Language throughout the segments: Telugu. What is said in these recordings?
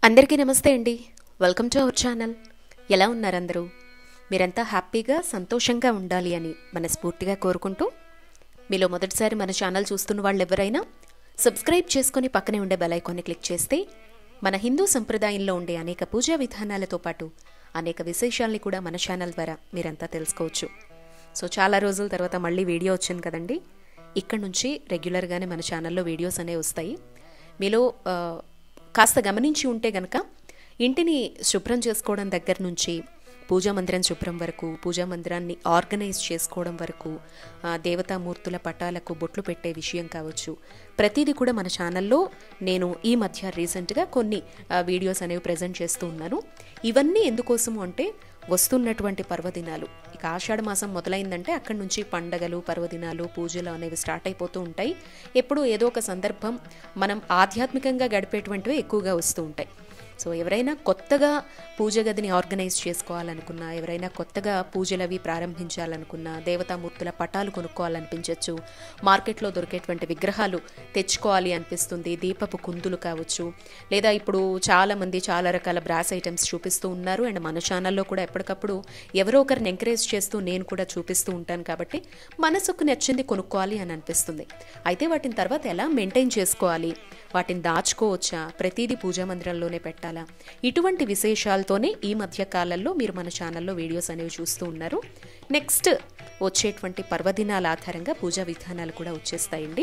అందరికీ నమస్తే అండి వెల్కమ్ టు అవర్ ఛానల్ ఎలా ఉన్నారు అందరూ మీరంతా హ్యాపీగా సంతోషంగా ఉండాలి అని మనస్ఫూర్తిగా కోరుకుంటూ మీలో మొదటిసారి మన ఛానల్ చూస్తున్న వాళ్ళు ఎవరైనా సబ్స్క్రైబ్ చేసుకొని పక్కనే ఉండే బెల్ ఐకాన్ని క్లిక్ చేస్తే మన హిందూ సంప్రదాయంలో ఉండే అనేక పూజా విధానాలతో పాటు అనేక విశేషాల్ని కూడా మన ఛానల్ ద్వారా మీరంతా తెలుసుకోవచ్చు సో చాలా రోజుల తర్వాత మళ్ళీ వీడియో వచ్చింది కదండి ఇక్కడ నుంచి రెగ్యులర్గానే మన ఛానల్లో వీడియోస్ అనేవి వస్తాయి మీలో ఆ, కాస్త గమనించి ఉంటే గనక ఇంటిని శుభ్రం చేసుకోవడం దగ్గర నుంచి పూజా మందిరం శుభ్రం వరకు పూజా మందిరాన్ని ఆర్గనైజ్ చేసుకోవడం వరకు ఆ, దేవతామూర్తుల పటాలకు బొట్లు పెట్టే విషయం కావచ్చు ప్రతిదీ కూడా మన ఛానల్లో నేను ఈ మధ్య రీసెంట్గా కొన్ని ఆ, వీడియోస్ అనేవి ప్రజెంట్ చేస్తూ ఉన్నాను ఇవన్నీ ఎందుకోసము అంటే వస్తున్నటువంటి పర్వదినాలు ఇక ఆషాఢ మాసం మొదలైందంటే అక్కడి నుంచి పండగలు పర్వదినాలు పూజలు అనేవి స్టార్ట్ అయిపోతూ ఉంటాయి ఎప్పుడు ఏదో ఒక సందర్భం మనం ఆధ్యాత్మికంగా గడిపేటువంటివి ఎక్కువగా వస్తూ ఉంటాయి సో ఎవరైనా కొత్తగా పూజ గదిని ఆర్గనైజ్ చేసుకోవాలనుకున్నా ఎవరైనా కొత్తగా పూజలు అవి ప్రారంభించాలనుకున్నా దేవతామూర్తుల పటాలు కొనుక్కోవాలనిపించవచ్చు మార్కెట్లో దొరికేటువంటి విగ్రహాలు తెచ్చుకోవాలి అనిపిస్తుంది దీపపు కుందులు కావచ్చు లేదా ఇప్పుడు చాలా మంది చాలా రకాల బ్రాస్ ఐటమ్స్ చూపిస్తూ ఉన్నారు అండ్ మన ఛానల్లో కూడా ఎప్పటికప్పుడు ఎవరో ఒకరిని ఎంకరేజ్ చేస్తూ నేను కూడా చూపిస్తూ ఉంటాను కాబట్టి మనసుకు నచ్చింది కొనుక్కోవాలి అని అనిపిస్తుంది అయితే వాటిని తర్వాత ఎలా మెయింటైన్ చేసుకోవాలి వాటిని దాచుకోవచ్చా ప్రతిదీ పూజా మందిరంలోనే పెట్టాలా ఇటువంటి విశేషాలతోనే ఈ మధ్య కాలంలో మీరు మన ఛానల్లో వీడియోస్ అనేవి చూస్తూ ఉన్నారు నెక్స్ట్ వచ్చేటువంటి పర్వదినాల ఆధారంగా పూజా విధానాలు కూడా వచ్చేస్తాయండి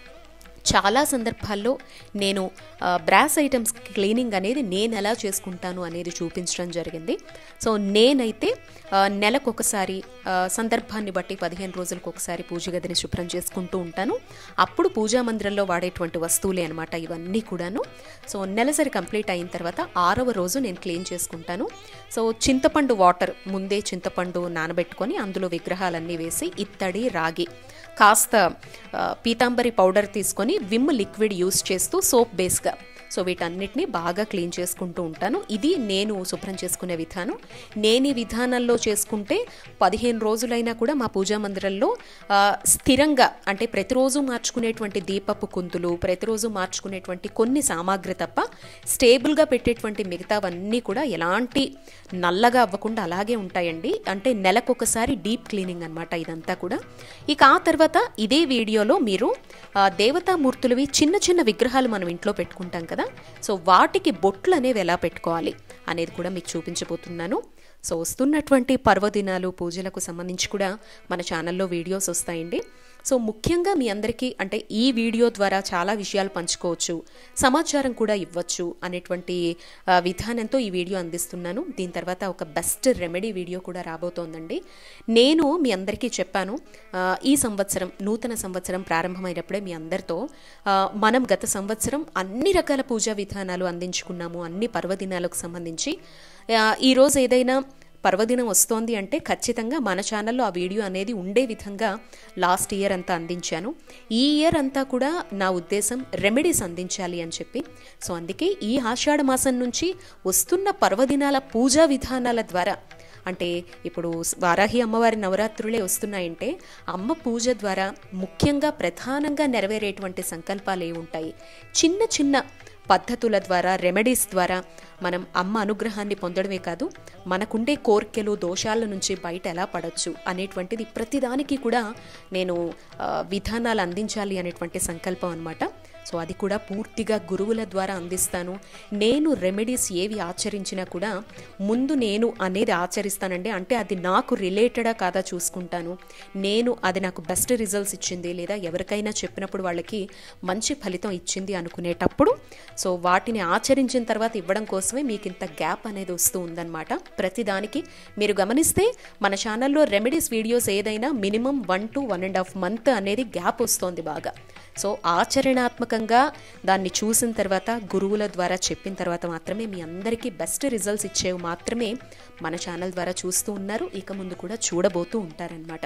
చాలా సందర్భాల్లో నేను ఆ, బ్రాస్ ఐటమ్స్ క్లీనింగ్ అనేది నేను ఎలా చేసుకుంటాను అనేది చూపించడం జరిగింది సో నేనైతే ఆ, నెలకొకసారి ఆ, సందర్భాన్ని బట్టి పదిహేను రోజులకు ఒకసారి పూజ గదిని శుభ్రం చేసుకుంటూ ఉంటాను అప్పుడు పూజా మందిరంలో వాడేటువంటి వస్తువులే అనమాట ఇవన్నీ కూడాను సో నెలసరి కంప్లీట్ అయిన తర్వాత ఆరవ రోజు నేను క్లీన్ చేసుకుంటాను సో చింతపండు వాటర్ ముందే చింతపండు నానబెట్టుకొని అందులో విగ్రహాలన్నీ వేసి ఇత్తడి రాగి కాస్త ఆ, పీతాంబరి పౌడర్ తీసుకొని విమ్ లిక్విడ్ యూస్ చేస్తూ సోప్ బేస్గా సో వీటన్నిటిని బాగా క్లీన్ చేసుకుంటూ ఉంటాను ఇది నేను శుభ్రం చేసుకునే విధానం నేను ఈ విధానంలో చేసుకుంటే పదిహేను రోజులైనా కూడా మా పూజా మందిరంలో ఆ, స్థిరంగా అంటే ప్రతిరోజు మార్చుకునేటువంటి దీపపు కుంతులు ప్రతిరోజు మార్చుకునేటువంటి కొన్ని సామాగ్రి తప్ప స్టేబుల్గా పెట్టేటువంటి మిగతావన్నీ కూడా ఎలాంటి నల్లగా అవ్వకుండా అలాగే ఉంటాయండి అంటే నెలకొకసారి డీప్ క్లీనింగ్ అనమాట ఇదంతా కూడా ఇక ఆ తర్వాత ఇదే వీడియోలో మీరు ఆ, దేవతామూర్తులవి చిన్న చిన్న విగ్రహాలు మనం ఇంట్లో పెట్టుకుంటాం కదా సో వాటికి బొట్లు అనేవి ఎలా పెట్టుకోవాలి అనేది కూడా మీకు చూపించబోతున్నాను సో వస్తున్నటువంటి పర్వదినాలు పూజలకు సంబంధించి కూడా మన ఛానల్లో వీడియోస్ వస్తాయండి సో ముఖ్యంగా మీ అందరికీ అంటే ఈ వీడియో ద్వారా చాలా విషయాలు పంచుకోవచ్చు సమాచారం కూడా ఇవ్వచ్చు అనేటువంటి ఆ, విధానంతో ఈ వీడియో అందిస్తున్నాను దీని తర్వాత ఒక బెస్ట్ రెమెడీ వీడియో కూడా రాబోతోందండి నేను మీ అందరికీ చెప్పాను ఆ, ఈ సంవత్సరం నూతన సంవత్సరం ప్రారంభమైనప్పుడే మీ అందరితో ఆ, మనం గత సంవత్సరం అన్ని రకాల పూజా విధానాలు అందించుకున్నాము అన్ని పర్వదినాలకు సంబంధించి ఆ, ఈరోజు ఏదైనా పర్వదినం వస్తోంది అంటే ఖచ్చితంగా మన ఛానల్లో ఆ వీడియో అనేది ఉండే విధంగా లాస్ట్ ఇయర్ అంతా అందించాను ఈ ఇయర్ అంతా కూడా నా ఉద్దేశం రెమెడీస్ అందించాలి అని చెప్పి సో అందుకే ఈ ఆషాఢ మాసం నుంచి వస్తున్న పర్వదినాల పూజా విధానాల ద్వారా అంటే ఇప్పుడు వారాహి అమ్మవారి నవరాత్రులే వస్తున్నాయంటే అమ్మ పూజ ద్వారా ముఖ్యంగా ప్రధానంగా నెరవేరేటువంటి సంకల్పాలు ఏ ఉంటాయి చిన్న చిన్న పద్ధతుల ద్వారా రెమెడీస్ ద్వారా మనం అమ్మ అనుగ్రహాన్ని పొందడమే కాదు మనకుండే కోరికలు దోషాల నుంచి బయట ఎలా పడవచ్చు అనేటువంటిది ప్రతిదానికి కూడా నేను ఆ, విధానాలు అందించాలి అనేటువంటి సంకల్పం అనమాట సో అది కూడా పూర్తిగా గురువుల ద్వారా అందిస్తాను నేను రెమెడీస్ ఏవి ఆచరించినా కూడా ముందు నేను అనేది ఆచరిస్తానండి అంటే అది నాకు రిలేటెడా కాదా చూసుకుంటాను నేను అది నాకు బెస్ట్ రిజల్ట్స్ ఇచ్చింది లేదా ఎవరికైనా చెప్పినప్పుడు వాళ్ళకి మంచి ఫలితం ఇచ్చింది అనుకునేటప్పుడు సో వాటిని ఆచరించిన తర్వాత ఇవ్వడం కోసమే మీకు ఇంత గ్యాప్ అనేది వస్తూ ఉందన్నమాట ప్రతిదానికి మీరు గమనిస్తే మన ఛానల్లో రెమెడీస్ వీడియోస్ ఏదైనా minimum one to one and half month అనేది గ్యాప్ వస్తోంది బాగా సో ఆచరణాత్మకంగా దాన్ని చూసిన తర్వాత గురువుల ద్వారా చెప్పిన తర్వాత మాత్రమే మీ అందరికీ బెస్ట్ రిజల్ట్స్ ఇచ్చేవి మాత్రమే మన ఛానల్ ద్వారా చూస్తూ ఉన్నారు ఇక ముందు కూడా చూడబోతూ ఉంటారనమాట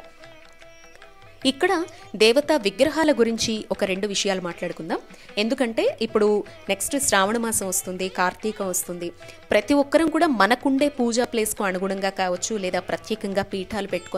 ఇక్కడ దేవతా విగ్రహాల గురించి ఒక రెండు విషయాలు మాట్లాడుకుందాం ఎందుకంటే ఇప్పుడు నెక్స్ట్ శ్రావణ మాసం వస్తుంది కార్తీకం వస్తుంది ప్రతి ఒక్కరం కూడా మనకుండే పూజా ప్లేస్కు అనుగుణంగా కావచ్చు లేదా ప్రత్యేకంగా పీఠాలు పెట్టుకొని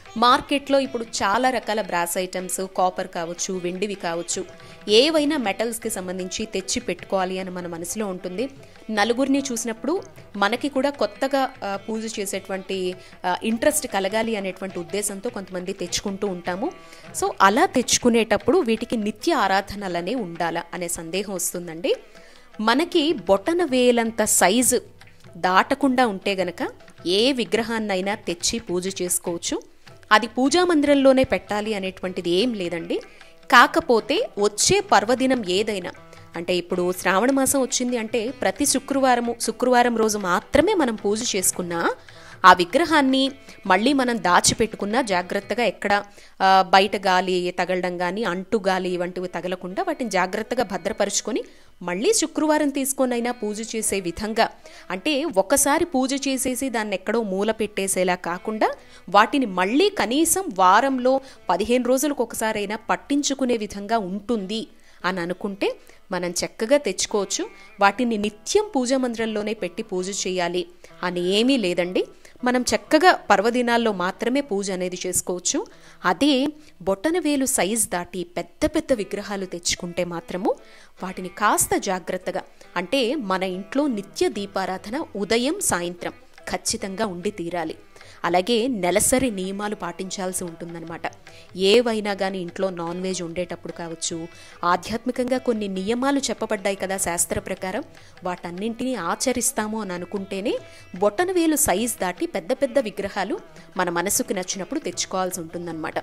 మార్కెట్లో ఇప్పుడు చాలా రకాల బ్రాస్ ఐటమ్స్ కాపర్ కావచ్చు వెండివి కావచ్చు ఏవైనా మెటల్స్కి సంబంధించి తెచ్చి పెట్టుకోవాలి అని మన మనసులో ఉంటుంది నలుగురిని చూసినప్పుడు మనకి కూడా కొత్తగా ఆ, పూజ చేసేటువంటి ఇంట్రెస్ట్ కలగాలి అనేటువంటి ఉద్దేశంతో కొంతమంది తెచ్చుకుంటూ ఉంటాము సో అలా తెచ్చుకునేటప్పుడు వీటికి నిత్య ఆరాధనలనే ఉండాలా అనే సందేహం వస్తుందండి మనకి బొటన వేలంత సైజు దాటకుండా ఉంటే గనక ఏ విగ్రహాన్నైనా తెచ్చి పూజ చేసుకోవచ్చు అది పూజా మందిరంలోనే పెట్టాలి అనేటువంటిది ఏం లేదండి కాకపోతే వచ్చే పర్వదినం ఏదైనా అంటే ఇప్పుడు శ్రావణ మాసం వచ్చింది అంటే ప్రతి శుక్రవారము శుక్రవారం రోజు మాత్రమే మనం పూజ చేసుకున్నా ఆ విగ్రహాన్ని మళ్ళీ మనం దాచిపెట్టుకున్నా జాగ్రత్తగా ఎక్కడ ఆ, బయట గాలి తగలడం కానీ అంటు గాలి వంటివి తగలకుండా వాటిని జాగ్రత్తగా భద్రపరుచుకొని మళ్ళీ శుక్రవారం తీసుకొనైనా పూజ చేసే విధంగా అంటే ఒకసారి పూజ చేసేసి దాన్ని ఎక్కడో మూల పెట్టేసేలా కాకుండా వాటిని మళ్ళీ కనీసం వారంలో పదిహేను రోజులకు ఒకసారైనా పట్టించుకునే విధంగా ఉంటుంది అని అనుకుంటే మనం చక్కగా తెచ్చుకోవచ్చు వాటిని నిత్యం పూజా మందిరంలోనే పెట్టి పూజ చేయాలి అని ఏమీ లేదండి మనం చక్కగా పర్వదినాల్లో మాత్రమే పూజ అనేది చేసుకోవచ్చు అదే బొట్టనవేలు సైజ్ దాటి పెద్ద పెద్ద విగ్రహాలు తెచ్చుకుంటే మాత్రము వాటిని కాస్త జాగ్రత్తగా అంటే మన ఇంట్లో నిత్య దీపారాధన ఉదయం సాయంత్రం ఖచ్చితంగా ఉండి తీరాలి అలాగే నెలసరి నియమాలు పాటించాల్సి ఉంటుందన్నమాట ఏవైనా కానీ ఇంట్లో నాన్ వెజ్ ఉండేటప్పుడు కావచ్చు ఆధ్యాత్మికంగా కొన్ని నియమాలు చెప్పబడ్డాయి కదా శాస్త్ర ప్రకారం వాటన్నింటినీ ఆచరిస్తాము అని అనుకుంటేనే బొట్టనవేలు సైజ్ దాటి పెద్ద పెద్ద విగ్రహాలు మన మనసుకు నచ్చినప్పుడు తెచ్చుకోవాల్సి ఉంటుందన్నమాట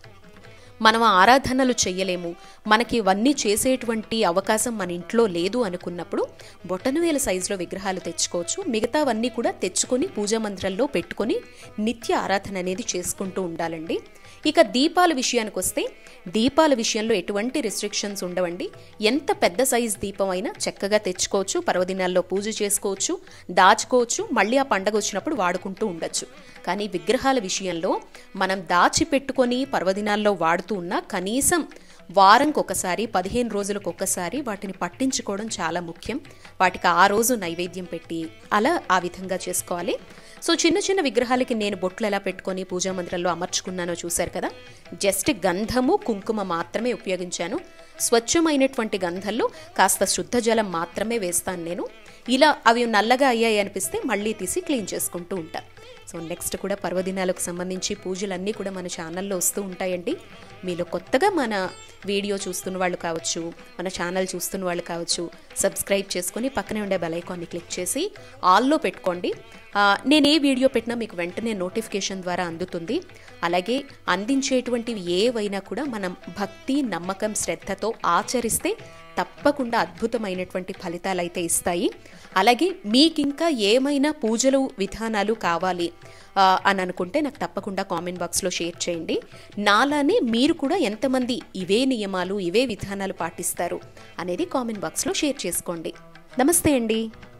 మనం ఆరాధనలు చెయ్యలేము మనకి ఇవన్నీ చేసేటువంటి అవకాశం మన ఇంట్లో లేదు అనుకున్నప్పుడు బొటనవేల సైజులో విగ్రహాలు తెచ్చుకోవచ్చు మిగతావన్నీ కూడా తెచ్చుకొని పూజా మందిరంలో పెట్టుకొని నిత్య ఆరాధన అనేది చేసుకుంటూ ఉండాలండి ఇక దీపాల విషయానికి వస్తే దీపాల విషయంలో ఎటువంటి రిస్ట్రిక్షన్స్ ఉండవండి ఎంత పెద్ద సైజ్ దీపం అయినా చక్కగా తెచ్చుకోవచ్చు పర్వదినాల్లో పూజ చేసుకోవచ్చు దాచుకోవచ్చు మళ్ళీ ఆ పండగ వచ్చినప్పుడు వాడుకుంటూ ఉండొచ్చు కానీ విగ్రహాల విషయంలో మనం దాచిపెట్టుకొని పర్వదినాల్లో వాడుతూ ఉన్నా కనీసం వారంకి ఒకసారి పదిహేను రోజులకు ఒకసారి వాటిని పట్టించుకోవడం చాలా ముఖ్యం వాటికి ఆ రోజు నైవేద్యం పెట్టి అలా ఆ విధంగా చేసుకోవాలి సో చిన్న చిన్న విగ్రహాలకి నేను బొట్లు ఎలా పెట్టుకొని పూజా మందిరంలో అమర్చుకున్నానో చూశారు కదా జస్ట్ గంధము కుంకుమ మాత్రమే ఉపయోగించాను స్వచ్ఛమైనటువంటి గంధంలో కాస్త శుద్ధ జలం మాత్రమే వేస్తాను నేను ఇలా అవి నల్లగా అయ్యాయి అనిపిస్తే మళ్ళీ తీసి క్లీన్ చేసుకుంటూ ఉంటాను సో నెక్స్ట్ కూడా పర్వదినాలకు సంబంధించి పూజలన్నీ కూడా మన ఛానల్లో వస్తూ ఉంటాయండి మీలో కొత్తగా మన వీడియో చూస్తున్న వాళ్ళు కావచ్చు మన ఛానల్ చూస్తున్న వాళ్ళు కావచ్చు సబ్స్క్రైబ్ చేసుకొని పక్కనే ఉండే బెల్ ఐకాన్ని క్లిక్ చేసి ఆల్లో పెట్టుకోండి ఆ, నేను ఏ వీడియో పెట్టినా మీకు వెంటనే నోటిఫికేషన్ ద్వారా అందుతుంది అలాగే అందించేటువంటివి ఏవైనా కూడా మనం భక్తి నమ్మకం శ్రద్ధతో ఆచరిస్తే తప్పకుండా అద్భుతమైనటువంటి ఫలితాలు అయితే ఇస్తాయి అలాగే మీకు ఇంకా ఏమైనా పూజలు విధానాలు కావాలి ఆ, అని అనుకుంటే నాకు తప్పకుండా కామెంట్ బాక్స్లో షేర్ చేయండి నాలానే మీరు కూడా ఎంతమంది ఇవే నియమాలు ఇవే విధానాలు పాటిస్తారు అనేది కామెంట్ బాక్స్లో షేర్ చేసుకోండి నమస్తే అండి